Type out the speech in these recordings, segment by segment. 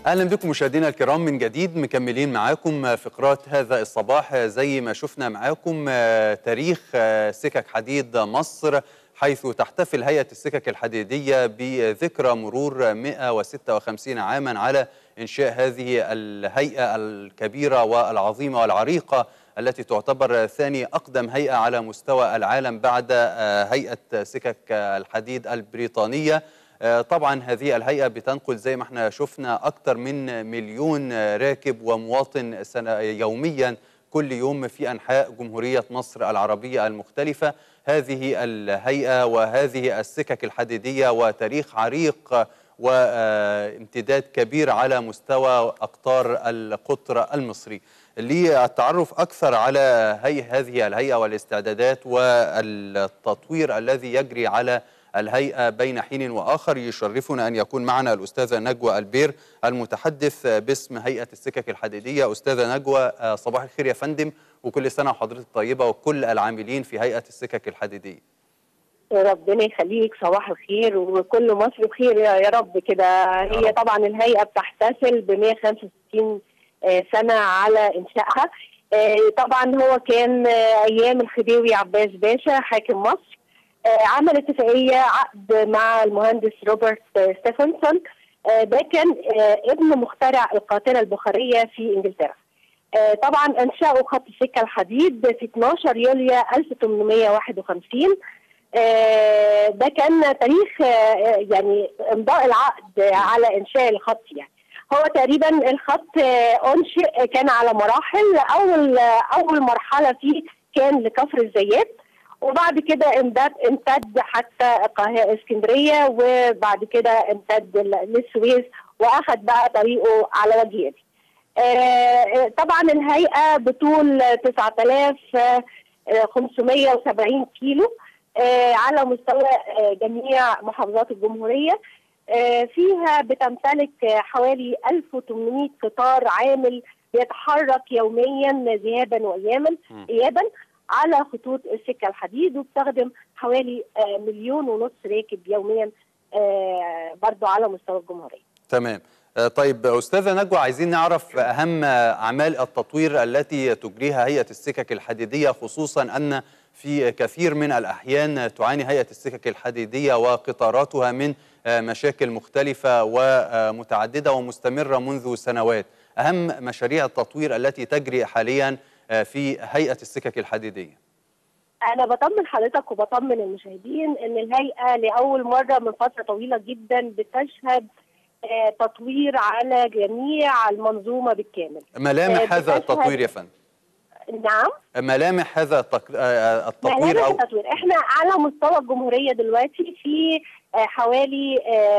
اهلا بكم مشاهدينا الكرام من جديد مكملين معاكم فقرات هذا الصباح زي ما شفنا معاكم تاريخ سكك حديد مصر حيث تحتفل هيئة السكك الحديدية بذكرى مرور 156 عاما على إنشاء هذه الهيئة الكبيرة والعظيمة والعريقة التي تعتبر ثاني أقدم هيئة على مستوى العالم بعد هيئة سكك الحديد البريطانية طبعا هذه الهيئة بتنقل زي ما احنا شفنا أكثر من مليون راكب ومواطن سنة يوميا كل يوم في أنحاء جمهورية مصر العربية المختلفة هذه الهيئة وهذه السكك الحديدية وتاريخ عريق وامتداد كبير على مستوى أقطار القطر المصري للتعرف أكثر على هي هذه الهيئة والاستعدادات والتطوير الذي يجري على الهيئة بين حين وآخر يشرفنا أن يكون معنا الأستاذة نجوى البير المتحدث باسم هيئة السكك الحديدية أستاذة نجوى صباح الخير يا فندم وكل سنة وحضرتك طيبة وكل العاملين في هيئة السكك الحديدية ربنا يخليك صباح الخير وكل مصر بخير يا رب كده هي طبعا الهيئة بتحتفل ب 165 سنة على إنشائها طبعا هو كان أيام الخديوي عباس باشا حاكم مصر عمل اتفاقيه عقد مع المهندس روبرت ستيفنسون ده كان ابن مخترع القاطره البخاريه في انجلترا. طبعا انشأوا خط السكه الحديد في 12 يوليو 1851 ده كان تاريخ يعني امضاء العقد على انشاء الخط يعني. هو تقريبا الخط انشئ كان على مراحل اول اول مرحله فيه كان لكفر الزيات وبعد كده امتد امتد حتى اسكندريه وبعد كده امتد للسويس واخذ بقى طريقه على وجه يدي. آه طبعا الهيئه بطول 9570 كيلو آه على مستوى آه جميع محافظات الجمهوريه فيها بتمتلك حوالي 1800 قطار عامل بيتحرك يوميا ذهابا واياما ايابا على خطوط السكه الحديد وبتخدم حوالي مليون ونص راكب يوميا برضو على مستوى الجمهوريه. تمام. طيب استاذه نجوى عايزين نعرف اهم اعمال التطوير التي تجريها هيئه السكك الحديديه خصوصا ان في كثير من الاحيان تعاني هيئه السكك الحديديه وقطاراتها من مشاكل مختلفه ومتعدده ومستمره منذ سنوات. اهم مشاريع التطوير التي تجري حاليا في هيئة السكك الحديدية أنا بطمن حضرتك وبطمن المشاهدين إن الهيئة لأول مرة من فترة طويلة جدا بتشهد آه تطوير على جميع المنظومة بالكامل ملامح آه هذا التطوير يا فندم نعم ملامح هذا التطوير ملامح أو التطوير احنا على مستوى الجمهورية دلوقتي في آه حوالي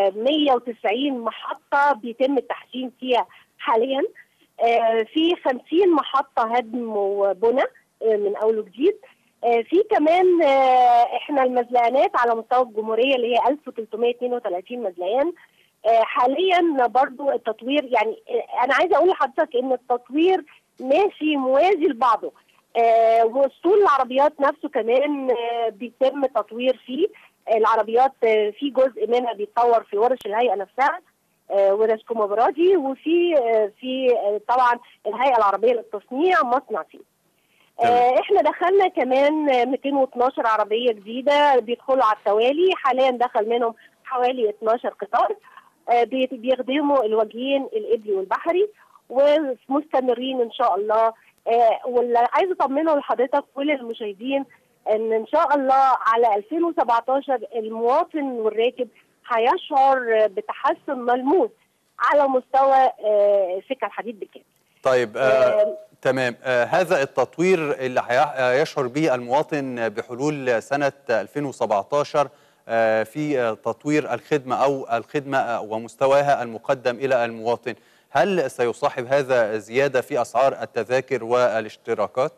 190 محطة بيتم التحسين فيها حاليا في 50 محطة هدم وبنى من أول وجديد في كمان احنا المزلقانات على مستوى الجمهورية اللي هي 1332 مزلقان حاليا برضو التطوير يعني أنا عايزة أقول لحضرتك إن التطوير ماشي موازي لبعضه واسطول العربيات نفسه كمان بيتم تطوير فيه العربيات في جزء منها بيتطور في ورش الهيئة نفسها ورش كومبرادي وفي في طبعا الهيئه العربيه للتصنيع مصنع فيه. احنا دخلنا كمان 212 عربيه جديده بيدخلوا على التوالي حاليا دخل منهم حوالي 12 قطار بيخدموا الوجهين القبلي والبحري ومستمرين ان شاء الله واللي عايزه اطمنه لحضرتك كل المشاهدين ان ان شاء الله على 2017 المواطن والراكب هيشعر بتحسن ملموس على مستوى سكه الحديد بالكامل. طيب آه آه تمام آه هذا التطوير اللي هيشعر به المواطن بحلول سنه 2017 آه في تطوير الخدمه او الخدمه ومستواها المقدم الى المواطن، هل سيصاحب هذا زياده في اسعار التذاكر والاشتراكات؟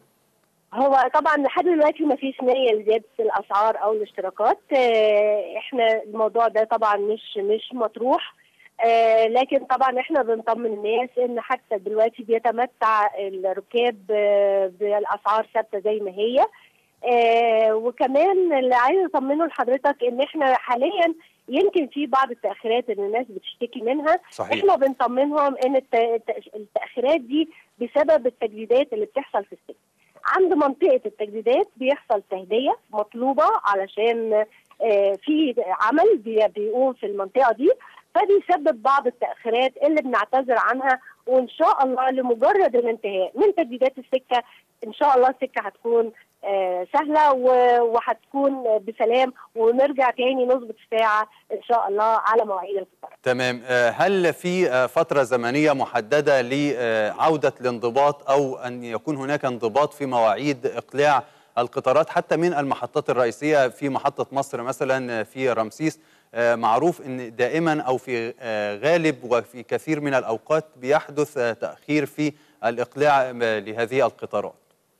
هو طبعا لحد دلوقتي ما فيش نيه لزياده الاسعار او الاشتراكات احنا الموضوع ده طبعا مش مش مطروح لكن طبعا احنا بنطمن الناس ان حتى دلوقتي بيتمتع الركاب بالاسعار ثابته زي ما هي وكمان اللي عايزه اطمنه لحضرتك ان احنا حاليا يمكن في بعض التاخيرات اللي الناس بتشتكي منها صحيح. احنا بنطمنهم ان الت- الت- التاخيرات دي بسبب التجديدات اللي بتحصل في السجن عند منطقه التجديدات بيحصل تهدئه مطلوبه علشان آه، في عمل بي- بيقوم في المنطقه دي فبيسبب بعض التاخيرات اللي بنعتذر عنها وان شاء الله لمجرد الانتهاء من تجديدات السكه ان شاء الله السكه هتكون آه، سهله و- وهتكون بسلام ونرجع تاني نظبط الساعه ان شاء الله على مواعيد القطار. تمام آه، هل في آه، فترة زمنية محددة لعودة الانضباط أو أن يكون هناك انضباط في مواعيد إقلاع القطارات حتى من المحطات الرئيسية في محطة مصر مثلا آه، في رمسيس آه، معروف أن دائما أو في آه، غالب وفي كثير من الأوقات بيحدث آه، تأخير في الإقلاع آه، لهذه القطارات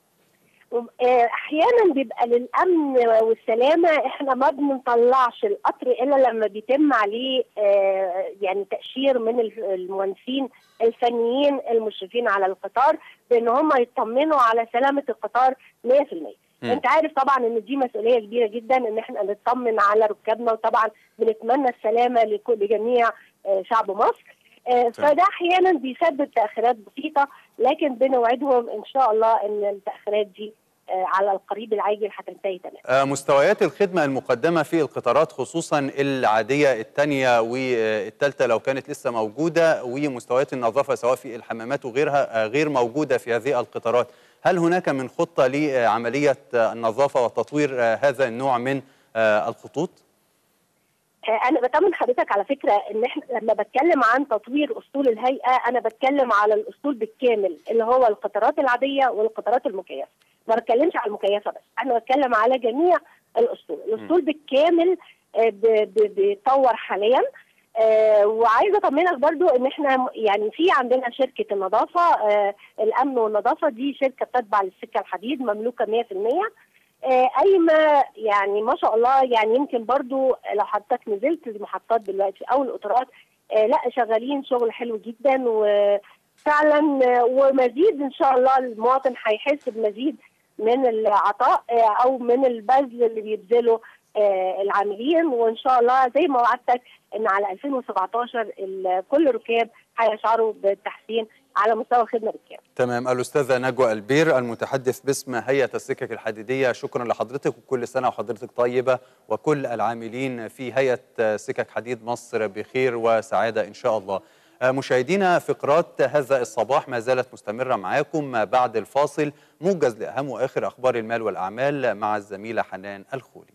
آه، احيانا بيبقى للامن والسلامه احنا ما بنطلعش القطر الا لما بيتم عليه آه، يعني تاشير من الف- المهندسين الفنيين المشرفين على القطار بان هم يطمنوا على سلامه القطار 100% مم. انت عارف طبعا ان دي مسؤوليه كبيره جدا ان احنا نطمن على ركابنا وطبعا بنتمنى السلامه لكل لجميع آه، شعب مصر آه، فده احيانا بيسبب تاخيرات بسيطه لكن بنوعدهم ان شاء الله ان التاخيرات دي آه، على القريب العاجل هتنتهي تماما آه، مستويات الخدمة المقدمة في القطارات خصوصا العادية الثانية والثالثة لو كانت لسه موجودة ومستويات النظافة سواء في الحمامات وغيرها آه، غير موجودة في هذه القطارات هل هناك من خطة لعملية آه، النظافة وتطوير آه، هذا النوع من آه، الخطوط؟ آه، انا بطمن حضرتك على فكره ان احنا لما بتكلم عن تطوير اسطول الهيئه انا بتكلم على الاسطول بالكامل اللي هو القطارات العاديه والقطارات المكيفه ما بتكلمش على المكيفه بس انا بتكلم على جميع الاسطول الاسطول بالكامل آه، ب- ب- بيتطور حاليا آه وعايزه اطمنك برضو ان احنا م- يعني في عندنا شركه النظافه آه الامن والنظافه دي شركه بتتبع للسكه الحديد مملوكه 100% آه، قايمه يعني ما شاء الله يعني يمكن برضو لو حضرتك نزلت المحطات دلوقتي او القطارات آه، لا شغالين شغل حلو جدا وفعلا آه، ومزيد ان شاء الله المواطن هيحس بمزيد من العطاء آه، او من البذل اللي بيبذله آه، العاملين وان شاء الله زي ما وعدتك ان على 2017 ال- كل ركاب هيشعروا بالتحسين على مستوى الخدمه بالكامل تمام الأستاذة نجوى البير المتحدث باسم هيئة السكك الحديدية شكرا لحضرتك وكل سنة وحضرتك طيبة وكل العاملين في هيئة سكك حديد مصر بخير وسعادة إن شاء الله آه، مشاهدينا فقرات هذا الصباح ما زالت مستمرة معاكم بعد الفاصل موجز لأهم وآخر أخبار المال والأعمال مع الزميلة حنان الخولي